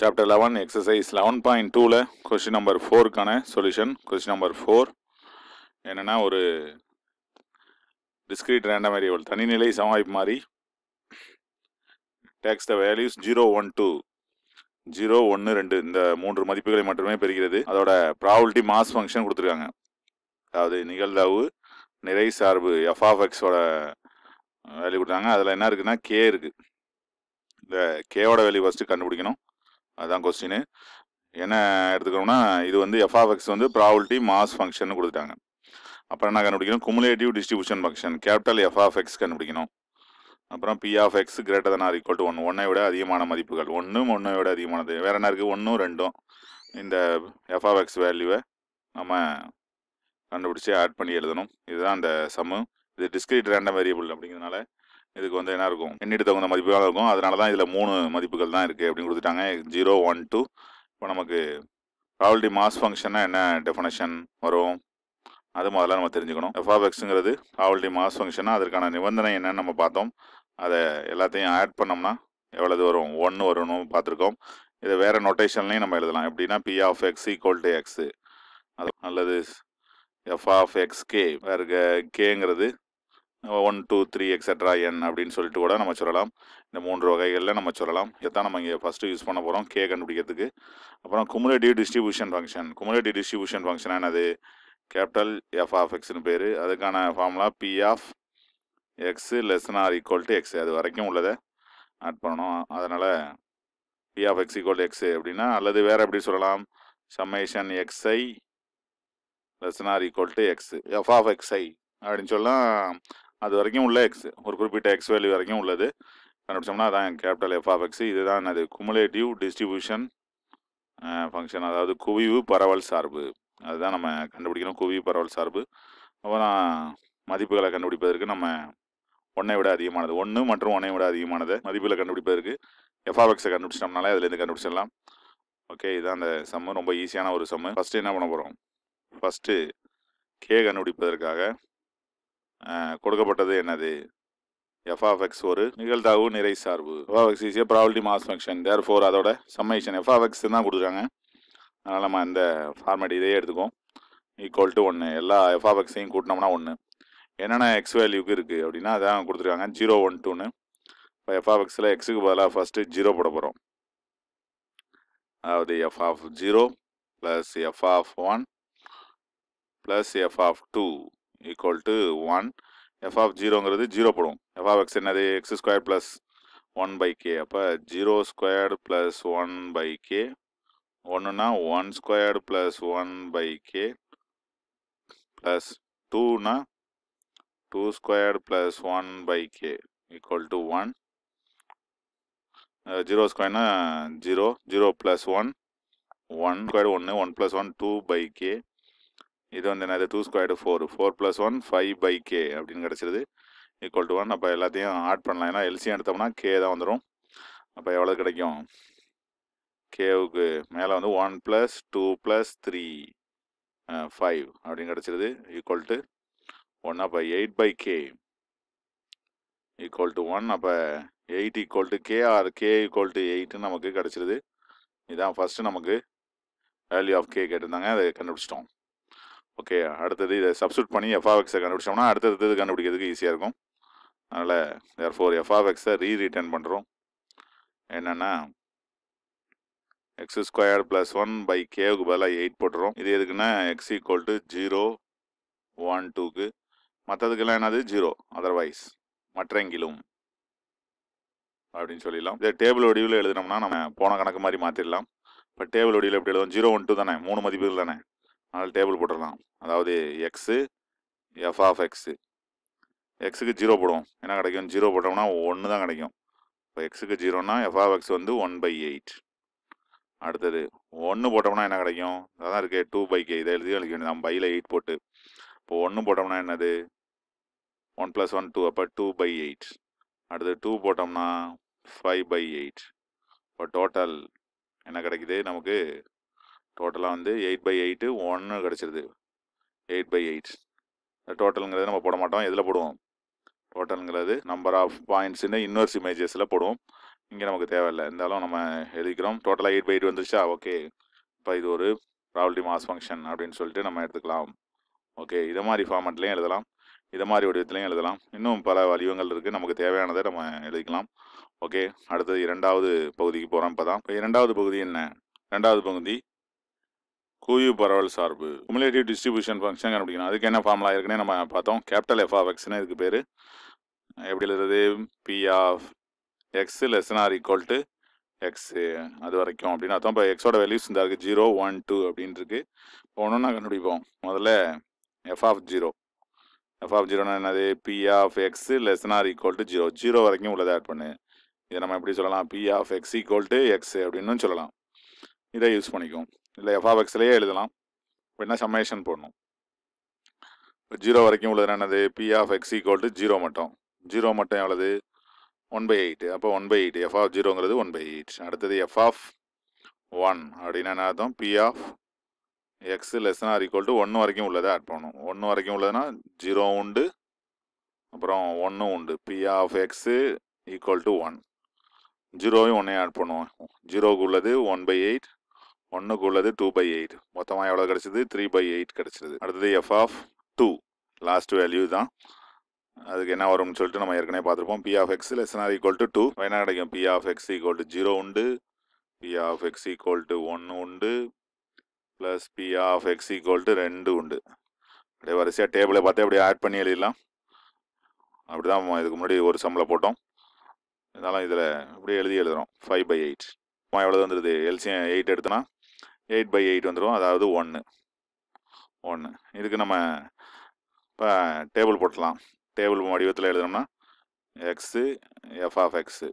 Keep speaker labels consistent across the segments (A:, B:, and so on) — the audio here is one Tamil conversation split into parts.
A: chapter eleven exercise eleven point டூவில் கொஸ்டின் நம்பர் ஃபோருக்கான சொல்யூஷன் கொஸ்டின் நம்பர் ஃபோர் என்னென்னா ஒரு டிஸ்கிரீட் ரேண்டம் வேரியபிள் தனிநிலை சமவாய்ப்பு மாதிரி takes the values zero one two zero ஒன்று ரெண்டு இந்த மூன்று மதிப்புகளை மட்டுமே பெறுகிறது அதோட ப்ராபிலிட்டி மாஸ் ஃபங்க்ஷன் கொடுத்துருக்காங்க அதாவது நிகழ்தகவு நிறை சார்பு எஃப் ஆஃப் எக்ஸோட வேல்யூ கொடுத்தாங்க அதில் என்ன இருக்குன்னா கே இருக்குது இந்த கேவோட வேல்யூ ஃபஸ்ட்டு கண்டுபிடிக்கணும் அதுதான் கொஸ்டின் என்ன எடுத்துக்கணும்னா இது வந்து எஃப் ஆஃப் எக்ஸ் வந்து ப்ராபிலிட்டி மாஸ் ஃபங்க்ஷன் கொடுத்துட்டாங்க அப்புறம் என்ன கண்டுபிடிக்கணும் cumulative distribution function capital F of X கண்டுபிடிக்கணும் அப்புறம் P of X greater than or equal to one ஒன்னை விட அதிகமான மதிப்புகள் ஒன்றும் ஒன்றை விட அதிகமானது வேற என்ன இருக்குது ஒன்றும் ரெண்டும் இந்த எஃப் ஆஃப் எக்ஸ் வேல்யூவை நம்ம கண்டுபிடிச்சி ஆட் பண்ணி எழுதணும் இதுதான் அந்த சம்மு இது டிஸ்கிரீட் ரேண்டம் வேரியபிள் அப்படிங்கிறதுனால இதுக்கு வந்து என்ன இருக்கும் எண்ணிட்டு தகுந்த மதிப்புகள் இருக்கும் அதனால தான் இதில் மூணு மதிப்புகள் தான் இருக்குது அப்படின்னு கொடுத்துட்டாங்க ஜீரோ ஒன் டூ இப்போ நமக்கு ப்ராபிலிட்டி மாஸ் ஃபங்க்ஷன்னா என்ன டெஃபனேஷன் வரும் அது முதல்ல நம்ம தெரிஞ்சுக்கணும் எஃப் ஆஃப் எக்ஸுங்கிறது ப்ராபிலிட்டி மாஸ் ஃபங்க்ஷனா அதற்கான நிபந்தனை என்னன்னு நம்ம பார்த்தோம் அதை எல்லாத்தையும் ஆட் பண்ணோம்னா எவ்வளவு வரும் ஒன்று வரணும் பார்த்துருக்கோம் இதை வேற நொட்டேஷன்லையும் நம்ம எழுதலாம் எப்படின்னா P of X equal to X அது அல்லது எஃப் ஆஃப் எக்ஸ் கே வேறு கேங்கிறது one two three extra N அப்படின்னு சொல்லிட்டு கூட நம்ம சொல்லலாம் இந்த மூன்று வகைகளில் நம்ம சொல்லலாம் இதைத்தான் நம்ம இங்கே ஃபஸ்ட்டு யூஸ் பண்ண போகிறோம் கே கண்டுபிடிக்கிறதுக்கு அப்புறம் cumulative distribution function cumulative distribution function என்னது கேபிட்டல் எஃப் ஆஃப் எக்ஸ்னு பேர் அதுக்கான formula P of X less than or equal to X அது வரைக்கும் உள்ளதை ஆட் பண்ணணும் அதனால் P of X equal X அப்படின்னா அல்லது வேறு எப்படி சொல்லலாம் summation X I less than or equal to X F of X I அப்படின்னு சொல்லலாம் அது வரைக்கும் உள்ள எக்ஸ் ஒரு குறிப்பிட்ட எக்ஸ் வேல்யூ வரைக்கும் உள்ளது கண்டுபிடிச்சோம்னா அதான் கேபிட்டல் எஃப் ஆஃப் எக்ஸ் இதுதான் அது குமுலேட்டிவ் டிஸ்ட்ரிபியூஷன் ஃபங்க்ஷன் அதாவது குவிவு பரவல் சார்பு அதுதான் நம்ம கண்டுபிடிக்கணும் குவிவு பரவல் சார்பு அப்புறம் மதிப்புகளை கண்டுபிடிப்பதற்கு நம்ம ஒன்றை விட அதிகமானது ஒன்று மற்றும் ஒன்றை விட அதிகமானது மதிப்புகளை கண்டுபிடிப்பதற்கு எஃப் ஆஃப் எக்ஸை கண்டுபிடிச்சிட்டோம்னாலே அதுலேருந்து கண்டுபிடிச்சிடலாம் ஓகே இதுதான் அந்த சம்மு ரொம்ப ஈஸியான ஒரு சம்மு ஃபஸ்ட்டு என்ன பண்ண போகிறோம் ஃபஸ்ட்டு கே கண்டுபிடிப்பதற்காக கொடுக்கப்பட்டது என்னது எஃப் ஆஃப் எக்ஸ் ஒரு நிகழ்தகவு நிறை சார்பு எஃப் ஆஃப் எக்ஸ் ஈஸியாக probability mass function therefore அதோட சம்மேஷன் எஃப் ஆஃப் எக்ஸ் தான் கொடுத்துருக்காங்க அதனால் நம்ம அந்த ஃபார்மேட் இதையே எடுத்துக்கோம் ஈக்குவல் டு ஒன்று எல்லா எஃப் ஆஃப் எக்ஸையும் கூட்டினோம்னா ஒன்று என்னென்ன எக்ஸ் வேல்யூக்கு இருக்குது அப்படின்னா அதான் கொடுத்துருக்காங்க ஜீரோ ஒன் டூன்னு இப்போ எஃப் ஆஃப் எக்ஸில் எக்ஸுக்கு பதிலாக ஃபஸ்ட்டு ஜீரோ போட போகிறோம் அதாவது F of zero plus F of one plus F of two equal to one F of ஜீரோங்கிறது ஜீரோ போடும் எஃப் ஆஃப் எக்ஸ் என்னது X square plus one by K அப்போ zero squared plus one by K ஒன்றுனா one squared plus one by K plus டூனா two squared plus one by K equal to one zero ஸ்கொயர்னா zero zero plus one one squared ஒன்று one plus one two by K இது வந்து என்னது two squared four four plus one five by K அப்படின்னு கிடச்சிருது ஈக்குவல் டு ஒன் அப்போ எல்லாத்தையும் ஆட் பண்ணலாம் ஏன்னா எல்சியம் எடுத்தோம்னா கே தான் வந்துடும் அப்போ எவ்வளோ கிடைக்கும் கேவுக்கு மேலே வந்து one plus two plus three five அப்படின்னு கிடச்சிருது ஈக்குவல் டு ஒன் அப்போ eight by K equal to one அப்போ eight equal to K or K equal to எயிட்னு நமக்கு கிடச்சிருது இதான் ஃபஸ்ட்டு நமக்கு வேல்யூ ஆஃப் கே கேட்டிருந்தாங்க அதை கண்டுபிடிச்சிட்டோம் ஓகே அடுத்தது இதை சப்ஸ்டியூட் பண்ணி எஃப்ஆஃப்எக்ஸை கண்டுபிடிச்சோம்னா அடுத்தது கண்டுபிடிக்கிறதுக்கு ஈஸியாக இருக்கும் அதனால் தேர் ஃபோர் எஃப்ஆஃப்எக்ஸை ரீ ரிட்டர்ன் பண்ணுறோம் என்னென்னா X square plus one by கேவுக்கு பதிலாக எயிட் போட்டுறோம் இது எதுக்குன்னா X equal to zero one டூக்கு மற்றதுக்கெல்லாம் என்னது ஜீரோ அதர்வைஸ் மற்றெங்கிலும் அப்படின்னு சொல்லிடலாம் இதை டேபிள் வடிவில் எழுதினோம்னா நம்ம போன கணக்கு மாதிரி மாற்றிடலாம் இப்போ டேபிள் வடிவில் எப்படி எழுதுவோம் ஜீரோ ஒன் டூ தானே மூணு மதிப்புகள் தானே அதனால் டேபிள் போட்டுடலாம் அதாவது எக்ஸு எஃப் ஆஃப் எக்ஸு எக்ஸுக்கு ஜீரோ போடுவோம் என்ன கிடைக்கும் ஜீரோ போட்டோம்னா ஒன்று தான் கிடைக்கும் இப்போ எக்ஸுக்கு ஜீரோனா எஃப் ஆஃப் எக்ஸ் வந்து ஒன் பை எயிட் அடுத்தது ஒன்று போட்டோம்னா என்ன கிடைக்கும் அதான் இருக்கு டூ பை கே இதை எழுதி எழுதி வேண்டியதான் பையில் எயிட் போட்டு இப்போ ஒன்று போட்டோம்னா என்னது ஒன் ப்ளஸ் ஒன் டூ அப்போ டூ பை எயிட் அடுத்து டூ போட்டோம்னா ஃபைவ் பை எயிட் இப்போ டோட்டல் என்ன கிடைக்குது நமக்கு டோட்டலாக வந்து எயிட் பை எயிட்டு ஒன்று கிடச்சிருது எயிட் பை எயிட் டோட்டலுங்கிறது நம்ம போட மாட்டோம் எதில் போடுவோம் டோட்டலுங்கிறது நம்பர் ஆஃப் பாயிண்ட்ஸ்னு இன்வெர்ஸ் இமேஜஸில் போடுவோம் இங்கே நமக்கு தேவையில்லை இருந்தாலும் நம்ம எழுதிக்கிறோம் டோட்டலாக எயிட் பை எயிட் வந்துருச்சா ஓகே இப்போ இது ஒரு ப்ராபபிலிட்டி மாஸ் ஃபங்க்ஷன் அப்படின்னு சொல்லிட்டு நம்ம எடுத்துக்கலாம் ஓகே இதை மாதிரி ஃபார்மேட்லேயும் எழுதலாம் இதை மாதிரி வடிவத்துலையும் எழுதலாம் இன்னும் பல வடிவங்கள் இருக்குது நமக்கு தேவையானதை நம்ம எழுதிக்கலாம் ஓகே அடுத்தது இரண்டாவது பகுதிக்கு போகிறோம் இப்போ தான் இப்போ இரண்டாவது பகுதி என்ன ரெண்டாவது பகுதி கூயு பரவல் சார்பு குமுலேட்டிவ் டிஸ்ட்ரிபியூஷன் ஃபங்க்ஷன் கண்டுபிடிக்கணும் அதுக்கு என்ன ஃபார்முலா இருக்குன்னே நம்ம பார்த்தோம் கேபிட்டல் எஃப் ஆஃப் எக்ஸ்னு இதுக்கு பேர் எப்படி எழுதுறது P of X less or equal to X அது வரைக்கும் அப்படின்னு அர்த்தம் இப்போ எக்ஸோட வேல்யூஸ் இந்த இருக்குது ஜீரோ ஒன் டூ அப்படின்னு இருக்கு ஒன்று ஒன்றா கண்டுபிடிப்போம் முதல்ல F of zero F of ஜீரோனா என்னது P of X less or equal to zero zero வரைக்கும் உள்ளதை ஆட் பண்ணு இதை நம்ம எப்படி சொல்லலாம் P of X equal to X அப்படின்னு சொல்லலாம் இதை யூஸ் பண்ணிக்குவோம் இல்லை எஃப் ஆஃப் எக்ஸ்லேயே எழுதலாம் அப்படின்னா சம்மேஷன் போடணும் இப்போ ஜீரோ வரைக்கும் உள்ளது என்னது P of X equal to zero மட்டும் ஜீரோ மட்டும் எவ்வளவு ஒன் பை எயிட் அப்போ one by eight F of ஜீரோங்கிறது ஒன் பை எயிட் அடுத்தது எஃப் ஆஃப் ஒன் அப்படின்னா என்ன அர்த்தம் P of X less or equal to ஒன்று வரைக்கும் உள்ளதை ஆட் பண்ணணும் ஒன்று வரைக்கும் உள்ளதுன்னா ஜீரோ உண்டு அப்புறம் ஒன்றும் உண்டு P of X equal to one ஜீரோவையும் ஒன்றையும் ஆட் பண்ணுவோம் ஜீரோவுக்கு உள்ளது ஒன் பை எயிட் ஒன்றுக்கு உள்ளது டூ பை எயிட் மொத்தமாக எவ்வளோ கிடச்சிது த்ரீ பை எயிட் கிடச்சிது அடுத்தது F of two last value தான் அதுக்கு என்ன வரும்னு சொல்லிட்டு நம்ம ஏற்கனவே பார்த்துருப்போம் P of X less or equal to two என்ன கிடைக்கும் P of X equal to zero உண்டு P of X equal to ஒன்று உண்டு plus P of X equal to ரெண்டு உண்டு அப்படியே வரிசையாக டேபிளை பார்த்து அப்படியே ஆட் பண்ணி எழுதிடலாம் அப்படி தான் இதுக்கு முன்னாடி ஒரு சம்மில் போட்டோம் இருந்தாலும் இதில் இப்படியே எழுதி எழுதுகிறோம் ஃபைவ் பை எயிட் எவ்வளோ வந்துடுது எல்சியம் எயிட் எடுத்தோன்னா எயிட் பை எயிட் வந்துடும் அதாவது ஒன்று ஒன்று இதுக்கு நம்ம இப்போ டேபிள் போட்டலாம் டேபிள் வடிவத்தில் எழுதுனோம்னா X F of X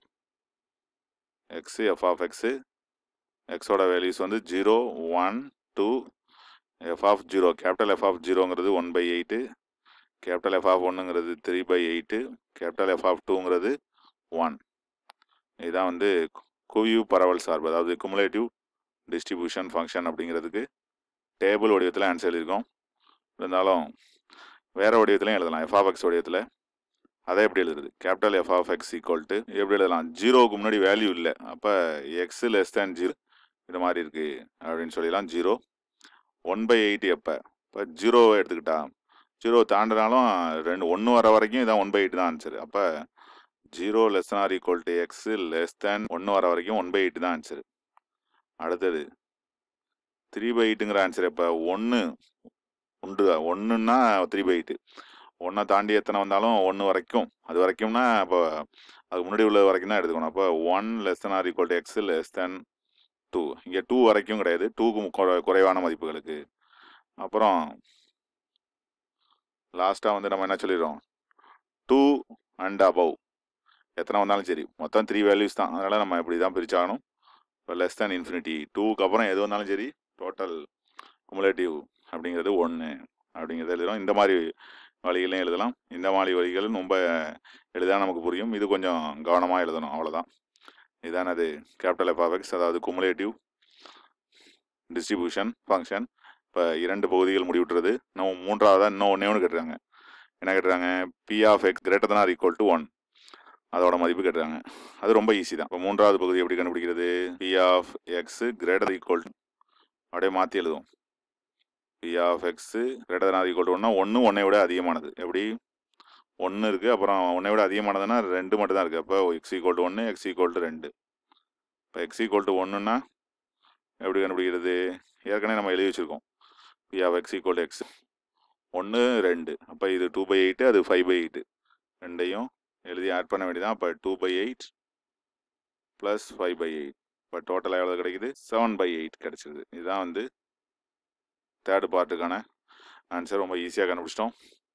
A: X F of X எக்ஸோட வேல்யூஸ் வந்து zero one two F of zero capital F of ஜீரோங்கிறது one by eight capital F of ஒன்றுங்கிறது three by eight capital F of டூங்கிறது ஒன் இதுதான் வந்து குவியூ பரவல் சார்பு அதாவது குமுலேட்டிவ் டிஸ்ட்ரிபியூஷன் ஃபங்க்ஷன் அப்படிங்கிறதுக்கு டேபிள் வடிவத்தில் ஆன்சர் எழுதியிருக்கோம் இருந்தாலும் வேறு வடிவத்துலையும் எழுதலாம் எஃப் ஆஃப் எக்ஸ் வடிவத்தில் அதை எப்படி எழுதுறது capital F of X equal to எப்படி எழுதலாம் ஜீரோவுக்கு முன்னாடி வேல்யூ இல்லை அப்போ எக்ஸ் லெஸ் தேன் ஜீரோ இது மாதிரி இருக்குது அப்படின்னு சொல்லிடலாம் ஜீரோ ஒன் பை எயிட் எப்போ இப்போ ஜீரோவை எடுத்துக்கிட்டா ஜீரோ தாண்டினாலும் ரெண்டு ஒன்று வர வரைக்கும் இதான் ஒன் பை எயிட் தான் ஆன்சர் அப்போ zero less or equal to X less than ஒன்று வர வரைக்கும் ஒன் பை எயிட் தான் ஆன்சர் அடுத்தது த்ரீ பை எயிட்டுங்கிற ஆன்சர் இப்போ ஒன்று உண்டு ஒன்றுன்னா த்ரீ பை எயிட்டு ஒன்றை தாண்டி எத்தனை வந்தாலும் ஒன்று வரைக்கும் அது வரைக்கும்னா அப்போ அதுக்கு முன்னாடி உள்ள வரைக்கும் தான் எடுத்துக்கணும் அப்போ one less than or equal to X less than two இங்கே டூ வரைக்கும் கிடையாது டூக்கு குறைவான மதிப்புகளுக்கு அப்புறம் லாஸ்ட்டாக வந்து நம்ம என்ன சொல்லிடுறோம் டூ அண்ட் அபவ் எத்தனை வந்தாலும் சரி மொத்தம் த்ரீ வேல்யூஸ் தான் அதனால் நம்ம இப்படி தான் பிரிச்சாகணும் இப்போ லெஸ் தேன் இன்ஃபினிட்டி டூக்கு அப்புறம் எது வந்தாலும் சரி டோட்டல் குமுலேட்டிவ் அப்படிங்கிறது ஒன்று அப்படிங்கிறத எழுதுகிறோம் இந்த மாதிரி வழிகளையும் எழுதலாம் இந்த மாதிரி வழிகள் ரொம்ப எளிதாக நமக்கு புரியும் இது கொஞ்சம் கவனமாக எழுதணும் அவ்வளோதான் இதுதான் அது கேபிட்டல் எஃப் எக்ஸ் அதாவது குமுலேட்டிவ் டிஸ்ட்ரிபியூஷன் ஃபங்க்ஷன் இப்போ இரண்டு பகுதிகள் முடிவுட்டுறது இன்னும் மூன்றாவதாக இன்னும் ஒன்றே ஒன்று கேட்டுருக்காங்க என்ன கேட்டுறாங்க P of X greater than or equal to one அதோட மதிப்பு கேட்டுறாங்க அது ரொம்ப ஈஸி தான் இப்போ மூன்றாவது பகுதி எப்படி கண்டுபிடிக்கிறது P of X greater equal அப்படியே மாற்றி எழுதுவோம் P of X greater or equal to ஒன்னா ஒன்று ஒன்றை விட அதிகமானது எப்படி ஒன்று இருக்குது அப்புறம் ஒன்றை விட அதிகமானதுன்னா ரெண்டு மட்டும் தான் இருக்குது அப்போ எக்ஸ் ஈக்குவல் டு ஒன்று எக்ஸ் ஈக்குவல் டு ரெண்டு இப்போ எக்ஸ் ஈக்குவல் டு ஒன்றுன்னா எப்படி கண்டுபிடிக்கிறது ஏற்கனவே நம்ம எழுதி வச்சுருக்கோம் P of X equal to X ஒன்று ரெண்டு அப்போ இது டூ பை எயிட்டு அது ஃபைவ் பை எயிட்டு ரெண்டையும் எழுதி ஆட் பண்ண வேண்டியதான் அப்போ two by eight plus five by eight இப்போ டோட்டலாக எவ்வளோ கிடைக்குது செவன் பை எயிட் கிடச்சிருது இதுதான் வந்து தேர்டு பார்ட்டுக்கான ஆன்சர் ரொம்ப ஈஸியாக கண்டுபிடிச்சிட்டோம்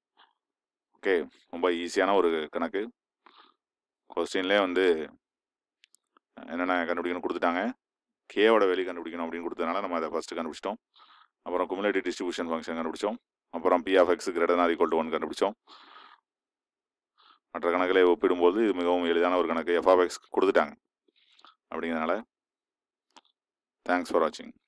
A: ஓகே ரொம்ப ஈஸியான ஒரு கணக்கு கொஸ்டின்லேயே வந்து என்னென்ன கண்டுபிடிக்கணும் கொடுத்துட்டாங்க கேவோட வெளி கண்டுபிடிக்கணும் அப்படின்னு கொடுத்ததுனால நம்ம அதை ஃபஸ்ட்டு கண்டுபிடிச்சிட்டோம் அப்புறம் குமுலேட்டிவ் டிஸ்ட்ரிபியூஷன் ஃபங்க்ஷன் கண்டுபிடிச்சோம் அப்புறம் P of X greater or equal to one கண்டுபிடிச்சோம் மற்ற கணக்கில் ஒப்பிடும்போது இது மிகவும் எளிதான ஒரு கணக்கு எஃப் ஆஃப் எக்ஸ் கொடுத்துட்டாங்க அப்படிங்கிறதுனால தேங்க்ஸ் ஃபார் வாட்சிங்